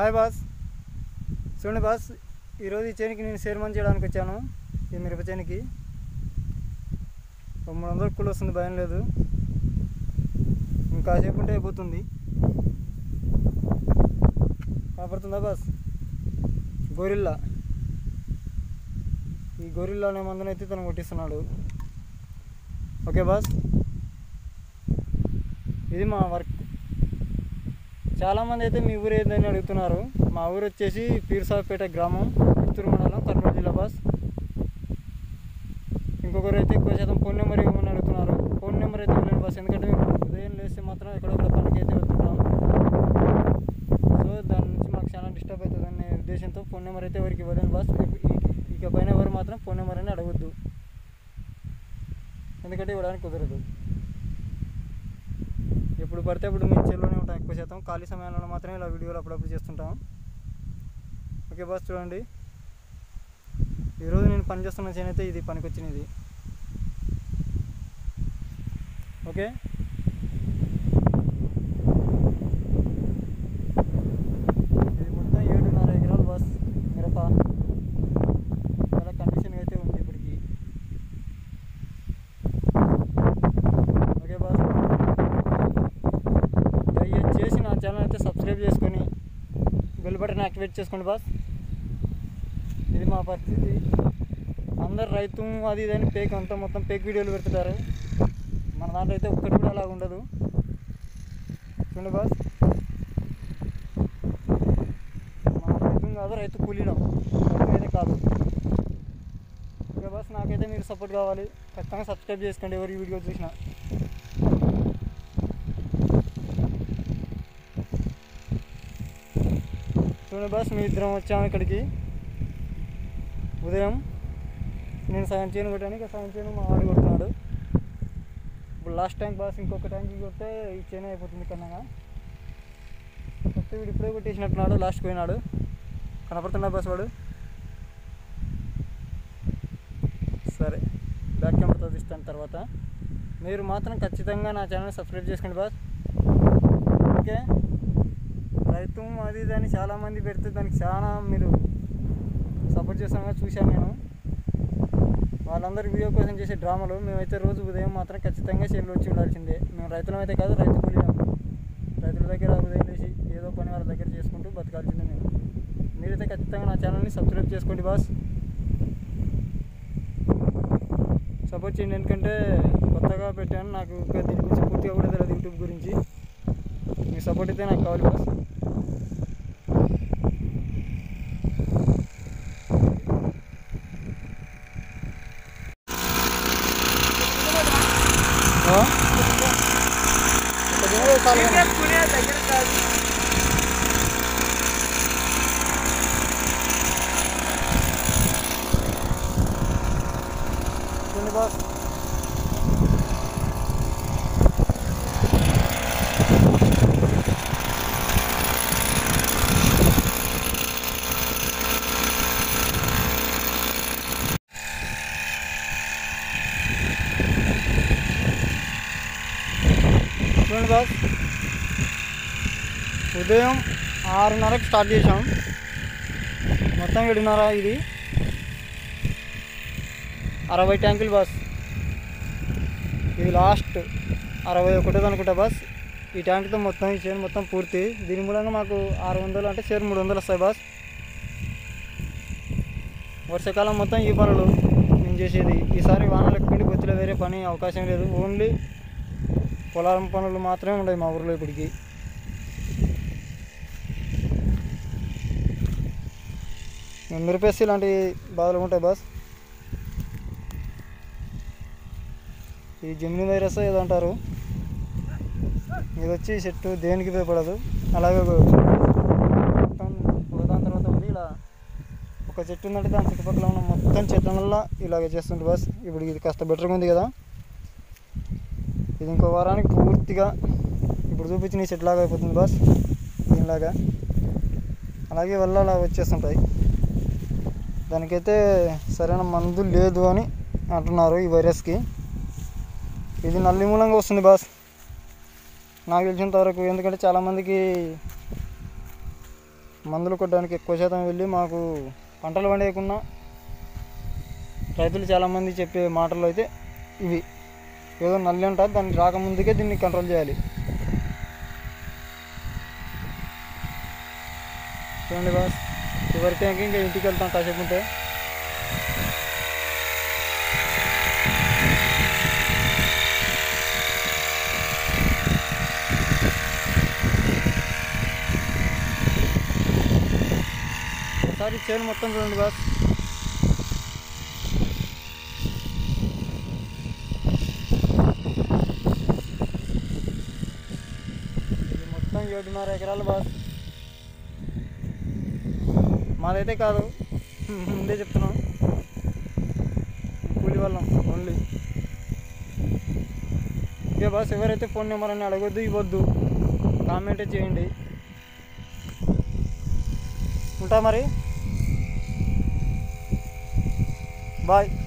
Hi boss చూడండి boss ఈరోజు ఈ చేనికి నేను షేర్మన్ చేయడానికి వచ్చాను ఈ మిరప చేనికి ఒక మూడు వందల కూలి వస్తుంది భయం లేదు ఇంకా సేపు ఉంటే అయిపోతుంది కనపడుతుందా బాస్ గొరిల్లా ఈ గొరిల్లా అనే మందునైతే తను కొట్టిస్తున్నాడు ఓకే బాస్ ఇది మా వర్క్ చాలామంది అయితే మీ ఊరు ఏందని అడుగుతున్నారు మా ఊరు వచ్చేసి పీర్సాపేట గ్రామం చిత్తూరు మండలం కర్నూలు జిల్లా బాస్ ఇంకొకరు అయితే ఎక్కువ శాతం ఫోన్ నెంబర్ ఇవ్వమని అడుగుతున్నారు ఫోన్ నెంబర్ అయితే ఇవ్వలేను బాస్ ఎందుకంటే మేము ఉదయం లేస్తే మాత్రం ఎక్కడొక్కడ పనికి అయితే వెళ్తుంటాం సో దాని నుంచి మాకు చాలా డిస్టర్బ్ అవుతుంది అనే ఉద్దేశంతో ఫోన్ నెంబర్ అయితే ఎవరికి ఇవ్వలేను బాస్ ఇక- ఇక పైన ఎవరు మాత్రం ఫోన్ నెంబర్ అని అడగొద్దు ఎందుకంటే ఇవ్వడానికి కుదరదు ఎప్పుడు పడితే అప్పుడు మేము చెల్లోనే ఉంటాం ఎక్కువ శాతం ఖాళీ సమయాల్లో మాత్రమే ఇలా వీడియోలు అప్పుడప్పుడు చేస్తుంటాం ఓకే బాస్ చూడండి ఈరోజు నేను పని చేస్తున్న చేను అయితే ఇది పనికొచ్చినది ఓకే ఇది మొత్తం ఏడున్నర ఎకరాలు బాస్ మిరప చాలా కండిషన్ అయితే ఉంది ఇప్పటికి ఓకే బాస్ దయచేసి నా ఛానల్ అయితే సబ్స్క్రైబ్ చేసుకొని బెల్ బటన్ యాక్టివేట్ చేసుకోండి బాస్ ఇది మా పరిస్థితి అందరు రైతు అది ఇది అని పేక్ అంతా మొత్తం పేక్ వీడియోలు పెడుతుంటారు మన దాంట్లో అయితే ఒక్కటి కూడా అలా ఉండదు చూడండి బాస్ మనం రైతు కాదు రైతు కూలీలం రైతు అయితే కాదు ఓకే బాస్ నాకైతే మీరు సపోర్ట్ కావాలి ఖచ్చితంగా సబ్స్క్రైబ్ చేసుకోండి ఎవరి వీడియో చూసినా చూడండి బాస్ మీ ఇద్దరం వచ్చాము ఇక్కడికి ఉదయం నేను సగం చేయను కొట్టాను ఇక సగం చేయను మా వాడు కొడుతున్నాడు ఇప్పుడు లాస్ట్ ట్యాంక్ బాస్ ఇంకొక ట్యాంక్ కొడితే ఈ చేను అయిపోతుంది కన్నగా కొత్త వీడు ఇప్పుడే కొట్టేసినట్టున్నాడు లాస్ట్ పోయినాడు కనపడుతున్నా బాస్ వాడు సరే బ్యాక్ కెమెరాతో తీస్తాను తర్వాత మీరు మాత్రం ఖచ్చితంగా నా ఛానల్ సబ్స్క్రైబ్ చేసుకోండి బాస్ ఓకే రైతు అది ఇది అని చాలామంది పెడితే దానికి చాలా మీరు సపోర్ట్ చేస్తామని చూశాను నేను వాళ్ళందరి వీడియో కోసం చేసే డ్రామాలు మేమైతే రోజు ఉదయం మాత్రం ఖచ్చితంగా చేనులో వచ్చి ఉండాల్సిందే మేము రైతులం అయితే కాదు రైతు కూలీలం రైతుల దగ్గర ఉదయం లేచి ఏదో పని వాళ్ళ దగ్గర చేసుకుంటూ బతకాల్సిందే మేము మీరైతే ఖచ్చితంగా నా ఛానల్ని సబ్స్క్రైబ్ చేసుకోండి బాస్ సపోర్ట్ చేయండి ఎందుకంటే కొత్తగా పెట్టాను నాకు ఇంకా దీని గురించి పూర్తిగా కూడా తెలియదు యూట్యూబ్ గురించి మీ సపోర్ట్ అయితే నాకు కావాలి బాస్ ఆ? ఒక దినం చాలు కానీ. చూడండి బాస్ చూడండి బాస్ ఉదయం ఆరున్నరకు స్టార్ట్ చేసాం మొత్తం ఏడున్నర ఇది అరవై ట్యాంకులు బాస్ ఇది లాస్ట్ అరవై ఒకటోది అనుకుంటా బాస్ ఈ ట్యాంక్తో మొత్తం ఈ చేను మొత్తం పూర్తి దీని మూలంగా మాకు ఆరు వందలు అంటే చేరు మూడు వందలు వస్తాయి బాస్ వర్షాకాలం మొత్తం ఈ పనులు మేము చేసేది ఈసారి వానలు ఎక్కువ గుర్తులో వేరే పని అవకాశం లేదు ఓన్లీ పొలం పనులు మాత్రమే ఉన్నాయి మా ఊర్లో ఇప్పటికి మిరపేసి ఇలాంటి బాధలు ఉంటాయి బాస్ ఈ జమిని వైరస్ ఏదో అంటారు ఇది వచ్చి ఈ చెట్టు దేనికి ఉపయోగపడదు అలాగే ఒక- మొత్తం ఒకదాని తర్వాత ఒకటి ఇలా ఒక చెట్టు ఉందంటే దాని చుట్టుపక్కల ఉన్న మొత్తం చెట్ల ఇలాగే చేస్తుంది బాస్ ఇప్పుడు ఇది కాస్త బెటర్గా ఉంది కదా ఇది ఇంకో వారానికి పూర్తిగా ఇప్పుడు చూపించిన ఈ చెట్టు లాగా అయిపోతుంది బాస్ దీనిలాగా అలాగే వల్ల అలా వచ్చేస్తుంటాయి దానికైతే సరైన మందు లేదు అని అంటున్నారు ఈ వైరస్కి ఇది నల్లి మూలంగా వస్తుంది బాస్ నాకు తెలిసినంత వరకు ఎందుకంటే చాలామందికి మందులు కొట్టడానికి ఎక్కువ శాతం వెళ్ళి మాకు పంటలు పండేయకున్నా రైతులు చాలామంది చెప్పే మాటలు అయితే ఇవి ఏదో నల్లి ఉంటుంది దాన్ని రాకముందుకే దీన్ని కంట్రోల్ చేయాలి చూడండి బాస్ చివరికి ఇంకా ఇంటికి వెళ్తాం కాసేపు ఉంటే ఒకసారి చేను మొత్తం చూడండి బాస్ ఇది మొత్తం ఏడున్నర ఎకరాలు బాస్ మాదైతే కాదు ముందే చెప్తున్నాం కూలి వాళ్ళం ఓన్లీ ఇదే బాస్ ఎవరైతే ఫోన్ నెంబర్ అని అడగొద్దు ఇవ్వద్దు కామెంటే చేయండి ఉంటా మరి బాయ్